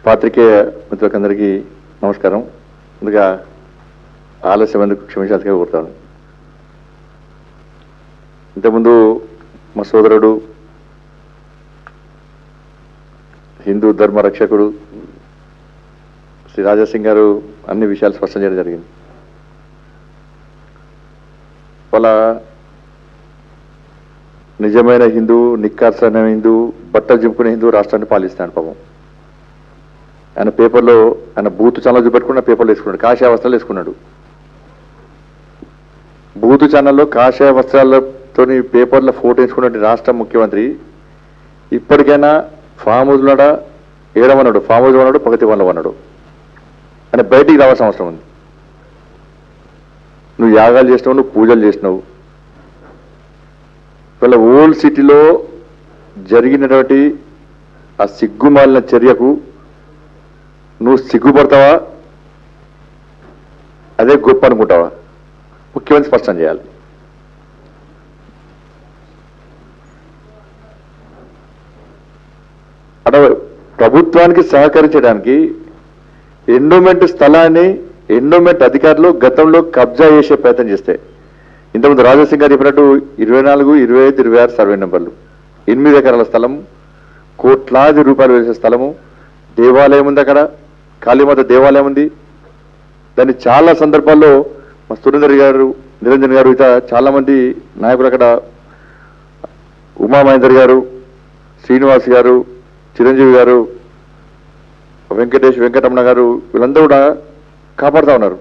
పాత్రికేయ మిత్రులకందరికీ నమస్కారం ముందుగా ఆలస్యం ఎందుకు క్షమించాల్సిగా కోరుతాను ఇంతకుముందు మా సోదరుడు హిందూ ధర్మ రక్షకుడు శ్రీ రాజాసింగ్ గారు అన్ని విషయాలు స్పష్టం చేయడం జరిగింది వాళ్ళ నిజమైన హిందూ నిక్కార్సైన హిందూ బట్టలు చింపుకునే హిందూ రాష్ట్రాన్ని పాలిస్తాడు పాపం ఆయన పేపర్లో ఆయన బూత్ ఛానల్ చూపెట్టుకున్న పేపర్లు వేసుకున్నాడు కాషాయ వస్త్రాలు వేసుకున్నాడు బూత్ ఛానల్లో కాషాయ వస్త్రాలతోని పేపర్ల ఫోటో వేసుకున్నటువంటి రాష్ట్ర ముఖ్యమంత్రి ఇప్పటికైనా ఫామ్ హౌస్ ఉన్నాడా ఏడమన్నాడు ఫామ్ హౌస్ ఉన్నాడు పగతి వల్ల ఉన్నాడు అని బయటికి రావాల్సిన అవసరం ఉంది నువ్వు యాగాలు చేసినావు నువ్వు పూజలు చేసినావు ఇవాళ ఓల్డ్ సిటీలో జరిగినటువంటి ఆ సిగ్గుమాలిన చర్యకు నువ్వు సిగ్గుపడతావా అదే గొప్ప అనుకుంటావా ముఖ్యమంత్రి స్పష్టం చేయాలి అట ప్రభుత్వానికి సహకరించడానికి ఎండోమెంట్ స్థలాన్ని ఎండోమెంట్ అధికారులు గతంలో కబ్జా చేసే ప్రయత్నం చేస్తే ఇంతకుముందు రాజాసింగ్ గారు చెప్పినట్టు ఇరవై నాలుగు ఇరవై ఐదు ఇరవై ఆరు సర్వే నెంబర్లు ఎనిమిది ఎకరాల స్థలం కోట్లాది రూపాయలు వేసే స్థలము దేవాలయం ఉంది అక్కడ కాళీమాత దేవాలయం ఉంది దాన్ని చాలా సందర్భాల్లో మా సురేందర్ గారు నిరంజన్ గారు ఇత చాలా మంది నాయకులు అక్కడ ఉమామహేందర్ గారు శ్రీనివాస్ గారు చిరంజీవి గారు వెంకటేష్ వెంకటరమణ గారు వీళ్ళందరూ కూడా కాపాడుతా ఉన్నారు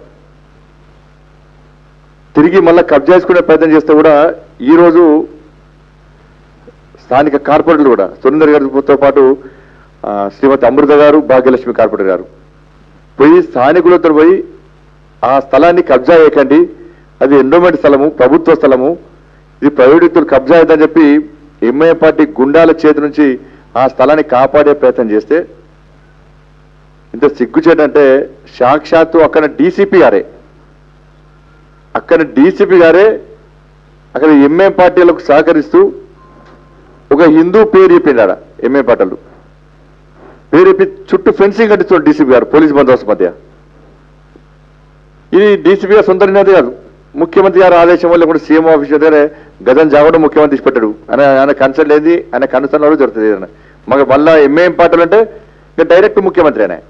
తిరిగి మళ్ళీ కబ్జా చేసుకునే ప్రయత్నం చేస్తే కూడా ఈరోజు స్థానిక కార్పొరేటర్లు కూడా సురేందర్ గారితో పాటు ఆ, శ్రీమతి అమృత గారు భాగ్యలక్ష్మి కార్పొరేటర్ గారు పోయి స్థానికులతో పోయి ఆ స్థలాన్ని కబ్జా చేయకండి అది ఎండోమెంట్ స్థలము ప్రభుత్వ స్థలము ఇది ప్రైవేట్ వ్యక్తులు కబ్జా అయిందని చెప్పి ఎంఐఎం పార్టీ గుండాల చేతి నుంచి ఆ స్థలాన్ని కాపాడే ప్రయత్నం చేస్తే ఇంత సిగ్గుచేటంటే సాక్షాత్తు అక్కడ డీసీపీ గారే అక్కడ డీసీపీ గారే అక్కడ ఎంఏ పార్టీలకు సహకరిస్తూ ఒక హిందూ పేరు చెప్పిండు ఆడ ఎంఏ పార్టీలు పేరు చెప్పి చుట్టూ ఫెన్సింగ్ కట్టిస్తున్నాడు డీసీపీ గారు పోలీస్ బందోబస్తు మధ్య ఇది డీసీపీ గారు సొంత నిర్ణయం కాదు ముఖ్యమంత్రి గారి ఆదేశం వల్ల కూడా సీఎం ఆఫీస్ దగ్గరే గజం జాగడం ముఖ్యమంత్రి ఇచ్చి పెట్టాడు ఆయన ఆయన కన్సల్ట్ ఏంది ఆయన కన్సల్ట్ కూడా దొరుకుతుంది ఏదైనా మాకు మళ్ళా ఎంఏఎం పార్టీలు అంటే ఇక డైరెక్ట్ ముఖ్యమంత్రి ఆయన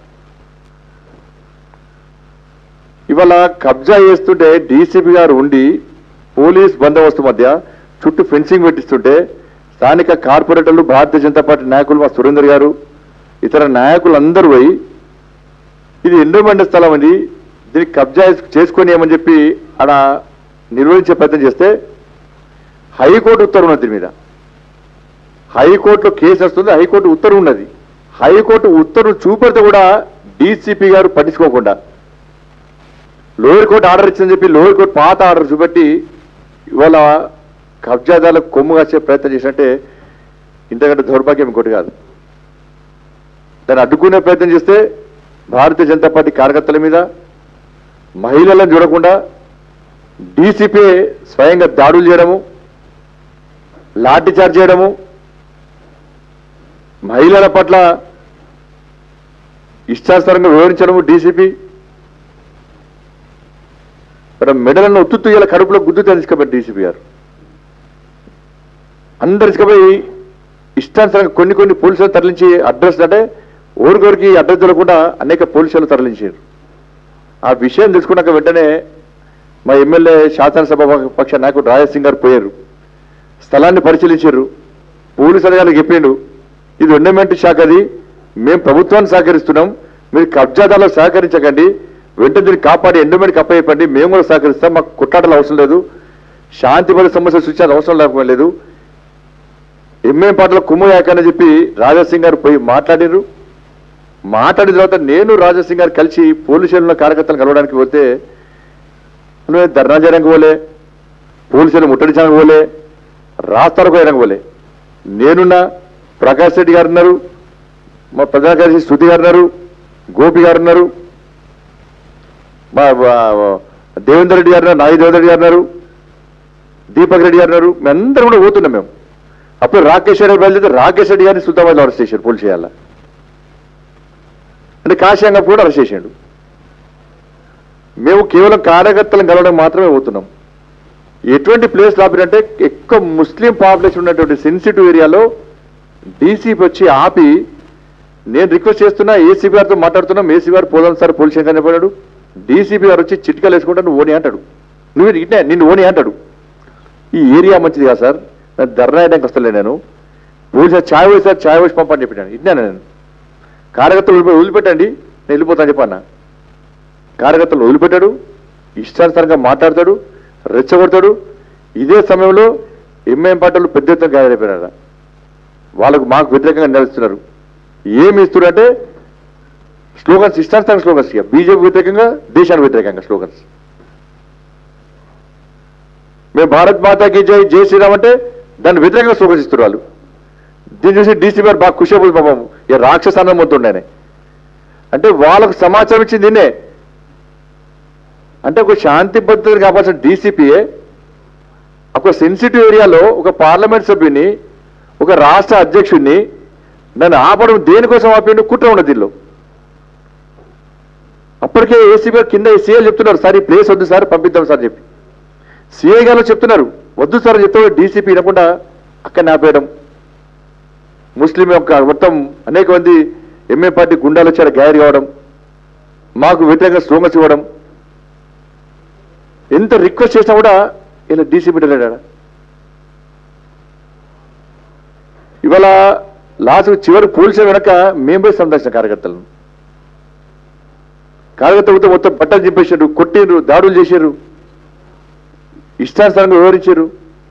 ఇవాళ కబ్జా చేస్తుంటే డీసీపీ గారు ఉండి పోలీస్ బందోబస్తు మధ్య చుట్టూ ఫెన్సింగ్ పెట్టిస్తుంటే స్థానిక కార్పొరేటర్లు భారతీయ జనతా పార్టీ నాయకులు మా సురేందర్ గారు ఇతర నాయకులు అందరూ పోయి ఇది ఎండోమెంట్ స్థలం అది దీనికి కబ్జా చేసుకొని ఏమని చెప్పి ఆడ నిర్వహించే ప్రయత్నం చేస్తే హైకోర్టు ఉత్తర్వు ఉన్నది దీని మీద హైకోర్టులో కేసు వస్తుంది హైకోర్టు ఉత్తర్వు ఉన్నది హైకోర్టు ఉత్తర్వు చూపెడితే కూడా డీసీపీ గారు పట్టించుకోకుండా లోయర్ కోర్టు ఆర్డర్ ఇచ్చిందని చెప్పి లోయర్ కోర్టు పాత ఆర్డర్ చూపెట్టి ఇవాళ కబ్జాదారులకు కొమ్ము కాసే ప్రయత్నం చేసినట్టే ఇంతకంటే దౌర్భాగ్యం ఇంకోటి కాదు దాన్ని అడ్డుకునే ప్రయత్నం చేస్తే భారతీయ జనతా పార్టీ కార్యకర్తల మీద మహిళలను చూడకుండా డీసీపీ స్వయంగా దాడులు చేయడము లాఠీ చార్జ్ చేయడము మహిళల పట్ల ఇష్టానుసారంగా వివరించడము డీసీపీ ఇక్కడ మెడలను ఒత్తుతూ ఇలా కడుపులో గుద్దు తీసుకుపోయి డీసీపీ గారు అందరు తీసుకుపోయి ఇష్టానుసారంగా కొన్ని కొన్ని పోలీసులు తరలించి అడ్రస్ అంటే ఊరికొరికి అడ్రస్ తెలియకుండా అనేక పోలీసులు తరలించారు ఆ విషయం తెలుసుకున్నాక వెంటనే మా ఎమ్మెల్యే శాసనసభ పక్ష నాయకుడు రాజేష్ సింగ్ గారు పోయారు స్థలాన్ని పరిశీలించారు పోలీసు అధికారులకు చెప్పిండు ఇది ఎండోమెంట్ శాఖది మేము ప్రభుత్వాన్ని సహకరిస్తున్నాం మీరు కబ్జాదారులకు సహకరించకండి వెంటనే దీన్ని కాపాడి ఎండోమెంట్ కప్పయ్యండి మేము కూడా సహకరిస్తాం మాకు కొట్టాటలు అవసరం లేదు శాంతి భద్రత సమస్య సృష్టించాల్సిన అవసరం లేకపోతే లేదు ఎంఏం పాటలో కుమ్ము యాకని చెప్పి రాజాసింగ్ గారు పోయి మాట్లాడినారు మాట్లాడిన తర్వాత నేను రాజాసింగ్ గారు కలిసి పోలీసుల కార్యకర్తలు కలవడానికి పోతే నువ్వు ధర్నా చేయడానికి పోలే పోలీసులు ముట్టడించడానికి పోలే రాస్తారకు పోయడానికి పోలే నేనున్నా ప్రకాష్ రెడ్డి గారు ఉన్నారు మా ప్రధాన కార్యదర్శి శృతి గారు ఉన్నారు గోపి గారు ఉన్నారు మా మా- దేవేందర్ రెడ్డి గారు ఉన్నారు నాగి దేవేందర్ రెడ్డి గారు ఉన్నారు దీపక్ రెడ్డి గారు ఉన్నారు మేమందరం కూడా పోతున్నాం మేము అప్పుడు రాకేష్ రెడ్డి బయలుదేరితే రాకేష్ రెడ్డి గారిని సుల్తాబాద్లో అరెస్ట్ చేశారు పోలీస్ చేయాల అంటే కాశ్యాంగ కూడా అరెస్ట్ చేసిండు మేము కేవలం కార్యకర్తలను కలవడం మాత్రమే పోతున్నాం ఎటువంటి ప్లేస్ ఆపినంటే ఎక్కువ ముస్లిం పాపులేషన్ ఉన్నటువంటి సెన్సిటివ్ ఏరియాలో డీసీపీ వచ్చి ఆపి నేను రిక్వెస్ట్ చేస్తున్నా ఏసీబీ గారితో మాట్లాడుతున్నాం ఏసీ గారు పోదాం సార్ పోలీస్ స్టేషన్ చెప్పాడు డీసీపీ గారు వచ్చి చిట్కాలు వేసుకుంటా నువ్వు ఓని అంటాడు నువ్వు ఇట్నే నిన్ను ఓని అంటాడు ఈ ఏరియా మంచిది కదా సార్ నేను ధర్నా వేయడానికి వస్తలే నేను పోలీసు సార్ ఛాయ్ పోయి సార్ ఛాయ్ పోసి పంపని చెప్పాను ఇట్లా నేను కార్యకర్తలు వదిలిపె- వదిలిపెట్టండి నేను వెళ్ళిపోతాను చెప్పన్నా కార్యకర్తలు వదిలిపెట్టాడు ఇష్టానుసారంగా మాట్లాడతాడు రెచ్చగొడతాడు ఇదే సమయంలో ఎంఐఎం పార్టీలు పెద్ద ఎత్తున గాయమైపోయినారు వాళ్ళకు మాకు వ్యతిరేకంగా నిలుస్తున్నారు ఏమి ఇస్తున్నారంటే స్లోగన్స్ ఇష్టానుసారంగా స్లోగన్స్ ఇక బీజేపీ వ్యతిరేకంగా దేశానికి వ్యతిరేకంగా స్లోగన్స్ మేము భారత్ మాతాకి జై జై శ్రీరామ్ అంటే దాన్ని వ్యతిరేకంగా స్లోగన్స్ ఇస్తున్నారు వాళ్ళు దీన్ని చూసి డీసీ గారు బాగా ఖుషి అయిపోయి పాపం ఇక రాక్షసానం మొత్తుండేనే అంటే వాళ్ళకు సమాచారం ఇచ్చింది దీన్నే అంటే ఒక శాంతి భద్రతలు కావాల్సిన డీసీపీఏ ఒక సెన్సిటివ్ ఏరియాలో ఒక పార్లమెంట్ సభ్యుని ఒక రాష్ట్ర అధ్యక్షుడిని నన్ను ఆపడం దేనికోసం ఆపిండు కుట్ర ఉన్నది దీనిలో అప్పటికే ఏసీబీ గారు కింద సీఏ చెప్తున్నారు సార్ ఈ ప్లేస్ వద్దు సార్ పంపిద్దాం సార్ చెప్పి సిఐ గారు చెప్తున్నారు వద్దు సార్ అని చెప్తే డీసీపీ వినకుండా అక్కడ ఆపేయడం ముస్లిం యొక్క మొత్తం అనేక మంది ఎంఏ పార్టీ గుండాలు వచ్చారు గాయర్ కావడం మాకు వ్యతిరేకంగా స్లోగన్స్ ఇవ్వడం ఎంత రిక్వెస్ట్ చేసినా కూడా ఇలా డీసీపీ వెళ్ళాడా ఇవాళ లాస్ట్ చివరి పోలీసులు వెనక మేము పోయి సందర్శన కార్యకర్తలను కార్యకర్తలతో మొత్తం బట్టలు చింపేశారు కొట్టిండ్రు దాడులు చేశారు ఇష్టానుసారంగా వివరించారు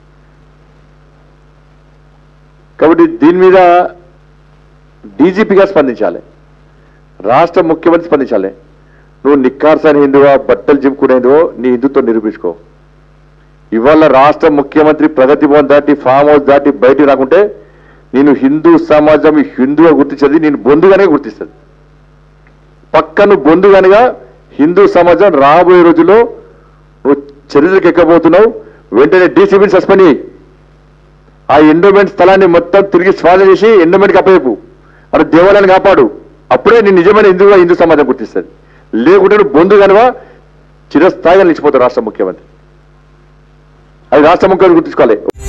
కాబట్టి దీని మీద డీజీపీగా స్పందించాలి రాష్ట్ర ముఖ్యమంత్రి స్పందించాలి నువ్వు నిక్కార్సైన హిందువా బట్టలు చింపుకునే హిందువో నీ హిందుత్వం నిరూపించుకో ఇవాళ రాష్ట్ర ముఖ్యమంత్రి ప్రగతి భవన్ దాటి ఫామ్ హౌస్ దాటి బయటికి రాకుంటే నేను హిందూ సమాజం హిందువుగా గుర్తించేది నేను బొందుగానే గుర్తిస్తుంది పక్కను బొందుగానిగా హిందూ సమాజం రాబోయే రోజుల్లో నువ్వు చరిత్రకు ఎక్కబోతున్నావు వెంటనే డీసీబీని సస్పెండ్ చేయి ఆ ఎండోమెంట్ స్థలాన్ని మొత్తం తిరిగి స్వాధీనం చేసి ఎండోమెంట్కి అప్పయపు అక్కడ దేవాలయాన్ని కాపాడు అప్పుడే నీ నిజమైన హిందువుగా హిందూ సమాజం గుర్తిస్తుంది లేకుంటే నువ్వు బొందుగానివా చిరస్థాయిగా నిలిచిపోతావు రాష్ట్ర ముఖ్యమంత్రి అది రాష్ట్ర ముఖ్యమంత్రి గుర్తుంచుకోవాలి